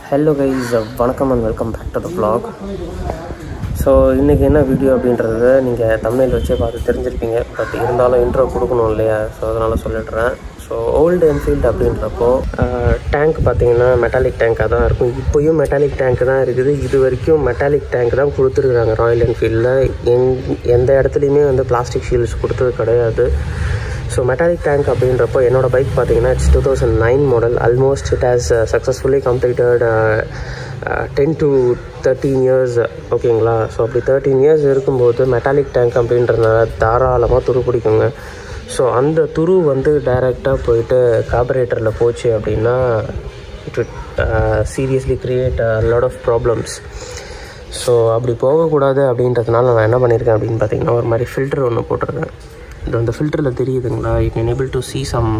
hello guys வணக்கம் and welcome back to the vlog so இன்றைக்கி என்ன வீடியோ அப்படின்றத நீங்கள் தமிழில் வச்சே பார்த்து தெரிஞ்சிருப்பீங்க பட் இருந்தாலும் இன்ட்ரோ கொடுக்கணும் இல்லையா ஸோ அதனால் சொல்லிடுறேன் ஸோ ஓல்டு என்ஃபீல்டு அப்படின்றப்போ டேங்க் பார்த்தீங்கன்னா மெட்டாலிக் டேங்காக தான் இருக்கும் இப்போயும் மெட்டாலிக் டேங்க் தான் இருக்குது இது வரைக்கும் மெட்டாலிக் டேங்க் தான் கொடுத்துருக்குறாங்க ராயல் என்ஃபீல்டில் எங் எந்த இடத்துலையுமே வந்து பிளாஸ்டிக் ஷீல்ட்ஸ் கொடுத்தது கிடையாது ஸோ மெட்டாலிக் டேங்க் அப்படின்றப்போ என்னோடய பைக் பார்த்தீங்கன்னா it's two thousand nine model almost it has successfully completed ten to thirteen years ஓகேங்களா ஸோ அப்படி தேர்ட்டீன் இயர்ஸ் இருக்கும்போது மெட்டாலிக் டேங்க் அப்படின்றதுனால தாராளமாக துரு பிடிக்குங்க ஸோ அந்த துரு வந்து டைரெக்டாக போயிட்டு கார்பரேட்டரில் போச்சு அப்படின்னா it will seriously create lot of problems so அப்படி போகக்கூடாது அப்படின்றதுனால நான் என்ன பண்ணியிருக்கேன் அப்படின்னு பார்த்தீங்கன்னா ஒரு மாதிரி ஃபில்டர் ஒன்று போட்டிருக்கேன் இது அந்த ஃபில்டரில் தெரியுதுங்களா you can able to see some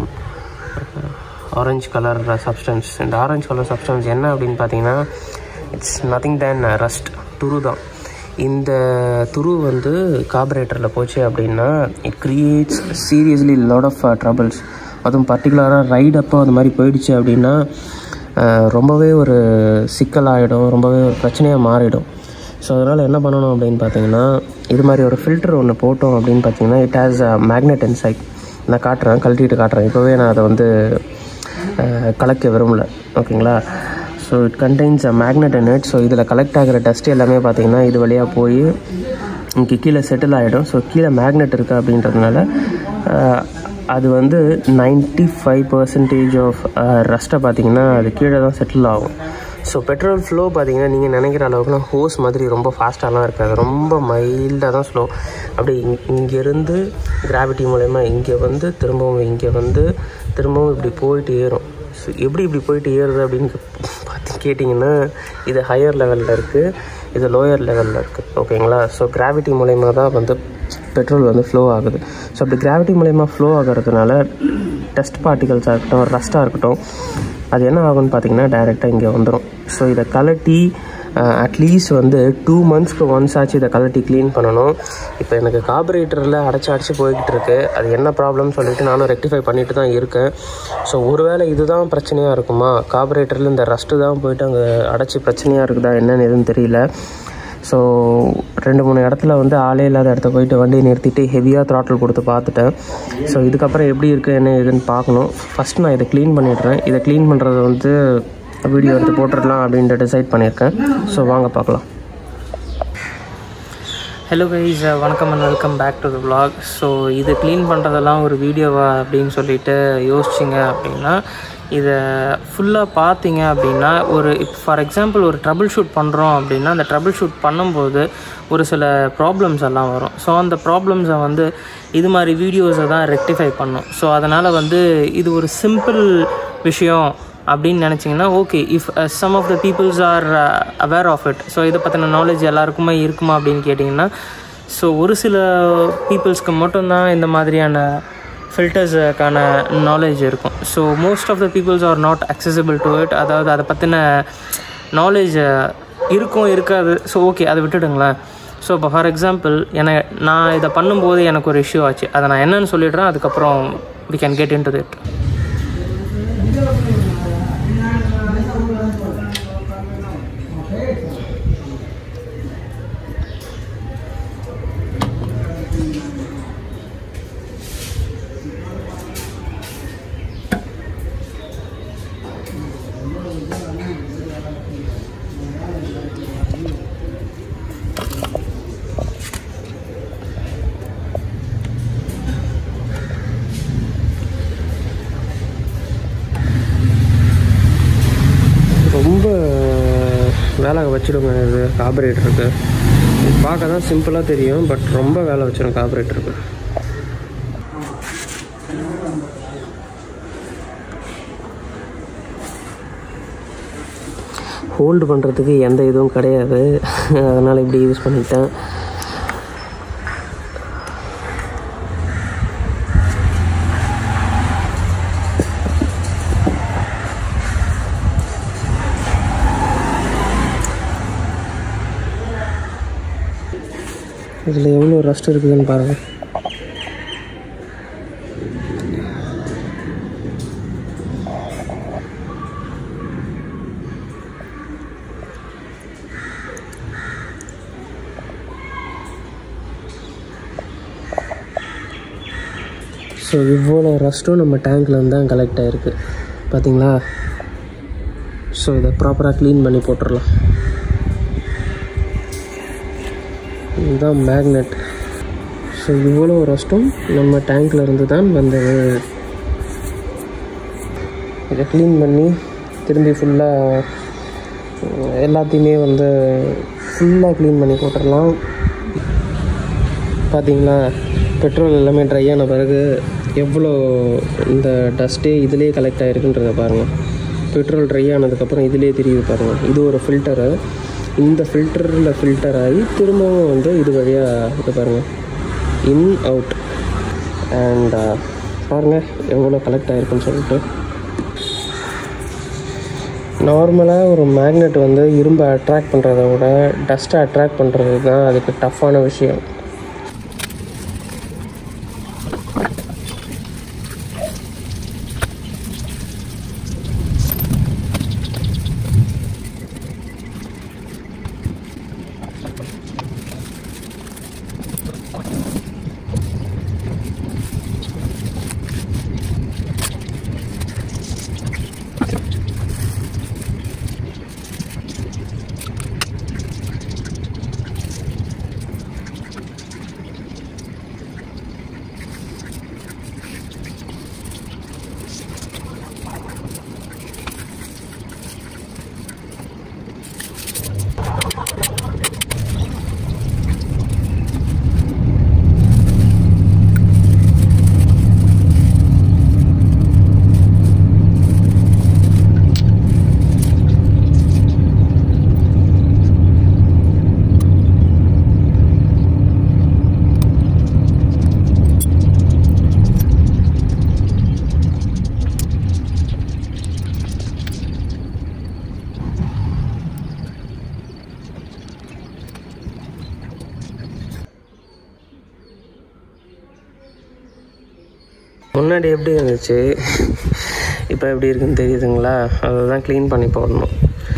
orange colour substance இந்த ஆரஞ்சு கலர் சப்ஸ்டன்ஸ் என்ன அப்படின்னு பார்த்தீங்கன்னா இட்ஸ் நத்திங் தேன் ரஸ்ட் துரு தான் இந்த துரு வந்து கார்பரேட்டரில் போச்சு அப்படின்னா it creates seriously lot of troubles அதுவும் பர்டிகுலராக ரைட் அப்போ அந்த மாதிரி போயிடுச்சு அப்படின்னா அஹ், ரொம்பவே ஒரு சிக்கலாகிடும் ரொம்பவே ஒரு பிரச்சனையாக மாறிடும் ஸோ அதனால் என்ன பண்ணணும் அப்படின்னு பார்த்தீங்கன்னா இது மாதிரி ஒரு ஃபில்டர் ஒன்று போட்டோம் அப்படின்னு பார்த்தீங்கன்னா it has a magnet inside நான் காட்டுறேன் கழட்டிட்டு காட்டுறேன் இப்போவே நான் அதை வந்து அஹ், கலக்க விரும்பல ஓகேங்களா so it contains a magnet in it so இதில் கலெக்ட் ஆகிற டஸ்ட் எல்லாமே பார்த்தீங்கன்னா இது வழியாக போய் இங்கே கீழே செட்டில் ஆகிடும் ஸோ கீழே மேக்னெட் இருக்குது அப்படின்றதுனால அஹ், அது வந்து நைன்ட்டி ஃபைவ் பர்சன்டேஜ் ஆஃப் ரஸ்ட்டை பார்த்தீங்கன்னா அது கீழே தான் செட்டில் ஆகும் ஸோ பெட்ரோல் ஃப்ளோ பார்த்தீங்கன்னா நீங்கள் நினைக்கிற அளவுக்குலாம் ஹோஸ் மாதிரி ரொம்ப ஃபாஸ்ட்டாலாம் இருக்காது ரொம்ப மைல்டாக தான் ஸ்லோ அப்படி இங் இங்கேருந்து கிராவிட்டி மூலயமா இங்கே வந்து திரும்பவும் இங்கே வந்து திரும்பவும் இப்படி போயிட்டு ஏறும் ஸோ எப்படி இப்படி போயிட்டு ஏறுது அப்படின்னு பார்த்து கேட்டிங்கன்னா இது ஹையர் லெவலில் இருக்குது இது லோயர் லெவலில் இருக்குது ஓகேங்களா ஸோ கிராவிட்டி மூலயமா தான் வந்து பெட்ரோல் வந்து ஃப்ளோ ஆகுது ஸோ அப்படி கிராவிட்டி மூலயமா ஃப்ளோ ஆகிறதுனால டஸ்ட் பார்ட்டிகல்ஸாக இருக்கட்டும் ரஸ்ட்டாக இருக்கட்டும் அது என்ன ஆகும்னு பார்த்தீங்கன்னா டைரெக்டாக இங்கே வந்துடும் ஸோ இதை கலட்டி அட்லீஸ்ட் வந்து டூ மந்த்ஸ்க்கு ஒன்ஸ் ஆச்சு இதை கலட்டி க்ளீன் பண்ணணும் இப்போ எனக்கு கார்பரேட்டரில் அடைச்சி அடைச்சி போய்கிட்டு இருக்கு அது என்ன ப்ராப்ளம்னு சொல்லிட்டு நானும் ரெக்டிஃபை பண்ணிட்டு தான் இருக்கேன் ஸோ ஒருவேளை இதுதான் பிரச்சனையாக இருக்குமா கார்பரேட்டரில் இந்த ரஸ்ட்டு தான் போயிட்டு அங்கே அடைச்சி பிரச்சனையாக இருக்குதா என்னன்னு எதுவும் தெரியல ஸோ ரெண்டு மூணு இடத்துல வந்து ஆளே இல்லாத இடத்த போயிட்டு வண்டியை நிறுத்திட்டு ஹெவியாக த்ராட்டில் கொடுத்து பார்த்துட்டேன் ஸோ இதுக்கப்புறம் எப்படி இருக்குது என்ன ஏதுன்னு பார்க்கணும் ஃபஸ்ட் நான் இதை க்ளீன் பண்ணிடுறேன் இதை க்ளீன் பண்ணுறது வந்து வீடியோ எடுத்து போட்டுடலாம் அப்படின்ட்டு டிசைட் பண்ணியிருக்கேன் ஸோ வாங்க பார்க்கலாம் ஹலோ கைஸ் வணக்கம் and welcome back to the vlog so இது க்ளீன் பண்ணுறதெல்லாம் ஒரு வீடியோவா அப்படின்னு சொல்லிட்டு யோசிச்சிங்க அப்படின்னா இதை ஃபுல்லாக பார்த்தீங்க அப்படின்னா ஒரு இப்போ ஃபார் எக்ஸாம்பிள் ஒரு ட்ரபிள் ஷூட் பண்ணுறோம் அப்படின்னா அந்த ட்ரபிள் ஷூட் பண்ணும்போது ஒரு சில ப்ராப்ளம்ஸ் எல்லாம் வரும் ஸோ அந்த ப்ராப்ளம்ஸை வந்து இது மாதிரி வீடியோஸை தான் ரெக்டிஃபை பண்ணும் ஸோ அதனால் வந்து இது ஒரு சிம்பிள் விஷயம் அப்படின்னு நினச்சிங்கன்னா okay if some of the peoples are aware of it so இதை பற்றின நாலேஜ் எல்லாருக்குமே இருக்குமா அப்படின்னு கேட்டிங்கன்னா ஸோ ஒரு சில பீப்புள்ஸ்க்கு மட்டும்தான் இந்த மாதிரியான ஃபில்டர்ஸுக்கான நாலேஜ் இருக்கும் so most of the peoples are not accessible to it அதாவது அதை பற்றின நாலேஜ் இருக்கும் இருக்காது ஸோ ஓகே அதை விட்டுடுங்களேன் ஸோ இப்போ ஃபார் எக்ஸாம்பிள் என நான் இதை பண்ணும்போது எனக்கு ஒரு இஷ்யூ ஆச்சு அதை நான் என்னன்னு சொல்லிடுறேன் அதுக்கப்புறம் we can get into it ரொம்ப வேலை வச்சிடுங்க இது கார்பரேட்டருக்கு இது பார்க்க தான் சிம்பிளாக தெரியும் பட் ரொம்ப வேலை வச்சிடும் கார்பரேட்டருக்கு ஹோல்டு பண்ணுறதுக்கு எந்த இதுவும் கிடையாது அதனால் இப்படி யூஸ் பண்ணிட்டேன் இதில் எவ்வளோ ரஸ்ட் இருக்குதுன்னு பாருங்கள் ஸோ இவ்வளோ ரஸ்ட்டும் நம்ம டேங்க்லேருந்து தான் கலெக்ட் ஆகிருக்கு பார்த்தீங்களா ஸோ இதை ப்ராப்பராக க்ளீன் பண்ணி போட்டுடலாம் இதுதான் மேக்னெட் ஸோ இவ்வளோ ரஸ்ட்டும் நம்ம டேங்க்கில் இருந்து தான் வந்தது இதை க்ளீன் பண்ணி திரும்பி ஃபுல்லாக எல்லாத்தையுமே வந்து ஃபுல்லாக க்ளீன் பண்ணி போட்டுடலாம் பார்த்தீங்களா பெட்ரோல் எல்லாமே ட்ரை ஆன பிறகு எவ்வளோ இந்த டஸ்ட்டே இதிலே கலெக்ட் ஆகிருக்குன்றதை பாருங்கள் பெட்ரோல் ட்ரை ஆனதுக்கப்புறம் இதிலே தெரியுது பாருங்கள் இது ஒரு ஃபில்டரு இந்த ஃபில்டரில் ஃபில்டர் ஆகி திரும்பவும் வந்து இது வழியாக இது பாருங்கள் இன் அவுட் அண்ட் பாருங்கள் எவ்வளோ கலெக்ட் ஆகிருக்குன்னு சொல்லிட்டு நார்மலாக ஒரு மேக்னெட் வந்து இரும்பை அட்ராக்ட் பண்ணுறத விட டஸ்ட்டை அட்ராக்ட் பண்ணுறது தான் அதுக்கு டஃப்பான விஷயம் முன்னாடி எப்படி இருந்துச்சு இப்போ எப்படி இருக்குன்னு தெரியுதுங்களா அதை தான் க்ளீன் பண்ணி போடணும்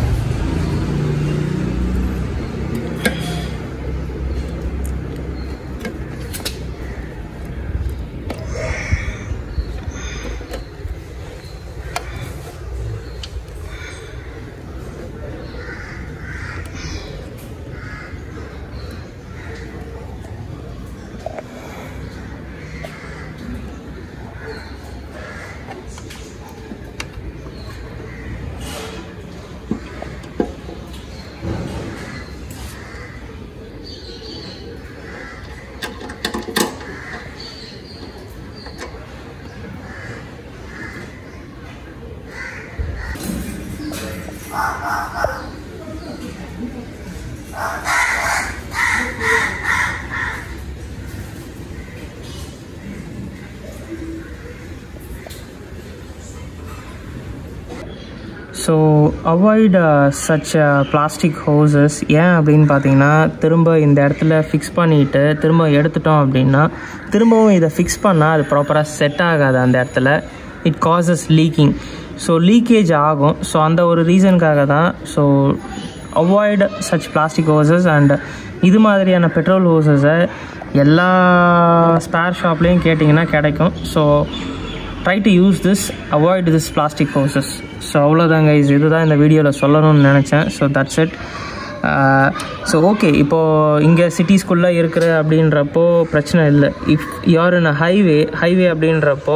so avoid such plastic hoses ஏன் அப்படின்னு பார்த்தீங்கன்னா திரும்ப இந்த இடத்துல ஃபிக்ஸ் பண்ணிவிட்டு திரும்ப எடுத்துட்டோம் அப்படின்னா திரும்பவும் இதை ஃபிக்ஸ் பண்ணால் அது ப்ராப்பராக செட் ஆகாது அந்த இடத்துல it causes leaking so leakage ஆகும் ஸோ அந்த ஒரு ரீசனுக்காக தான் so avoid such plastic hoses and இது மாதிரியான பெட்ரோல் ஹோசஸை எல்லா ஸ்பேர் ஷாப்லேயும் கேட்டிங்கன்னா கிடைக்கும் so try to use this avoid this plastic hoses so அவ்வளோதாங்க இது இதுதான் இந்த வீடியோவில் சொல்லணும்னு நினச்சேன் so that's it so okay இப்போது இங்கே சிட்டிஸ்குள்ளே இருக்கிற அப்படின்றப்போ பிரச்சனை இல்லை இஃப் யார் இன் ஹைவே ஹைவே அப்படின்றப்போ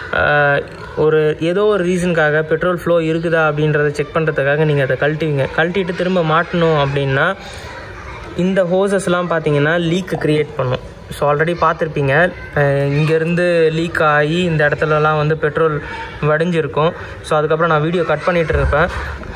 ஒரு ஏதோ ஒரு ரீசனுக்காக பெட்ரோல் ஃப்ளோ இருக்குதா அப்படின்றத செக் பண்ணுறதுக்காக நீங்கள் அதை கழட்டுவீங்க கழட்டிட்டு திரும்ப மாட்டணும் அப்படின்னா இந்த ஹோசஸ்லாம் பார்த்தீங்கன்னா லீக் க்ரியேட் பண்ணும் ஸோ ஆல்ரெடி பார்த்துருப்பீங்க இங்கேருந்து லீக் ஆகி இந்த இடத்துலலாம் வந்து பெட்ரோல் வடிஞ்சிருக்கும் ஸோ அதுக்கப்புறம் நான் வீடியோ கட் பண்ணிகிட்டு இருப்பேன்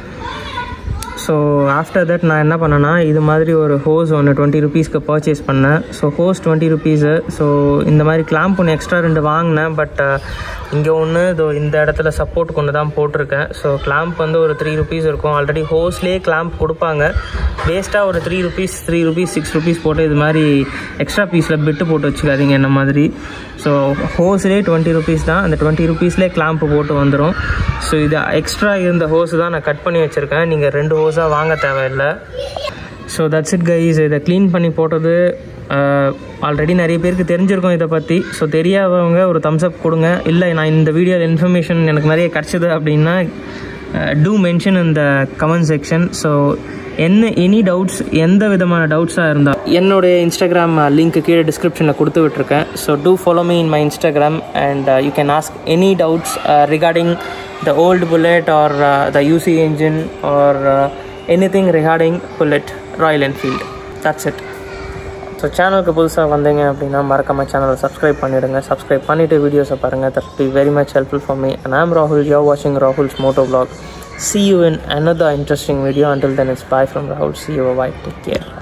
ஸோ ஆஃப்டர் தட் நான் என்ன பண்ணேன்னா இது மாதிரி ஒரு ஹோஸ் ஒன்று டுவெண்ட்டி ருபீஸ்க்கு பர்ச்சேஸ் பண்ணேன் so hose twenty rupees so இந்த மாதிரி கிளாம்ப் ஒன்று எக்ஸ்ட்ரா ரெண்டு வாங்கினேன் பட் இங்கே ஒன்று இதோ இந்த இடத்துல சப்போர்ட் கொண்டு தான் போட்டிருக்கேன் ஸோ கிளாம்ப் வந்து ஒரு த்ரீ ருபீஸ் இருக்கும் ஆல்ரெடி ஹோஸ்லேயே கிளாம்ப் கொடுப்பாங்க வேஸ்ட்டாக ஒரு three rupees three rupees six rupees போட்டு இது மாதிரி எக்ஸ்ட்ரா பீஸில் பிட்டு போட்டு வச்சுக்காதீங்க என்ன மாதிரி ஸோ ஹோஸ்லேயே டுவெண்ட்டி ருபீஸ் தான் அந்த டுவெண்ட்டி ருபீஸ்லேயே கிளாம்ப் போட்டு வந்துடும் ஸோ இது எக்ஸ்ட்ரா இருந்த ஹோஸ் தான் நான் கட் பண்ணி வச்சுருக்கேன் நீங்கள் ரெண்டு ஹோஸாக வாங்க தேவையில்லை ஸோ தட்ஸ் இட் கைஸ் இதை க்ளீன் பண்ணி போட்டது ஆல்ரெடி நிறைய பேருக்கு தெரிஞ்சிருக்கும் இதை பற்றி ஸோ தெரியாதவங்க ஒரு தம்ஸ் அப் கொடுங்க இல்லை நான் இந்த வீடியோ இன்ஃபர்மேஷன் எனக்கு நிறைய கிடச்சிது அப்படின்னா டூ மென்ஷன் இந்த கமெண்ட் செக்ஷன் ஸோ என்ன எனி டவுட்ஸ் எந்த விதமான டவுட்ஸாக இருந்தால் என்னுடைய இன்ஸ்டாகிராம் லிங்க் கீழே டிஸ்கிரிப்ஷனில் கொடுத்து விட்ருக்கேன் so do follow me in my Instagram and you can ask any doubts regarding the old Bullet or the UC engine or any thing regarding Bullet Royal Enfield that's it so சேனலுக்கு புதுசாக வந்தீங்க அப்படின்னா மறக்காம சேனலை subscribe பண்ணிவிடுங்க subscribe பண்ணிவிட்டு வீடியோஸை பாருங்கள் that be very much helpful for me and I'm ராகுல் யூ வாட்சிங் Rahul's Moto vlog see you in another interesting video until then it's bye from rahul see you bye take care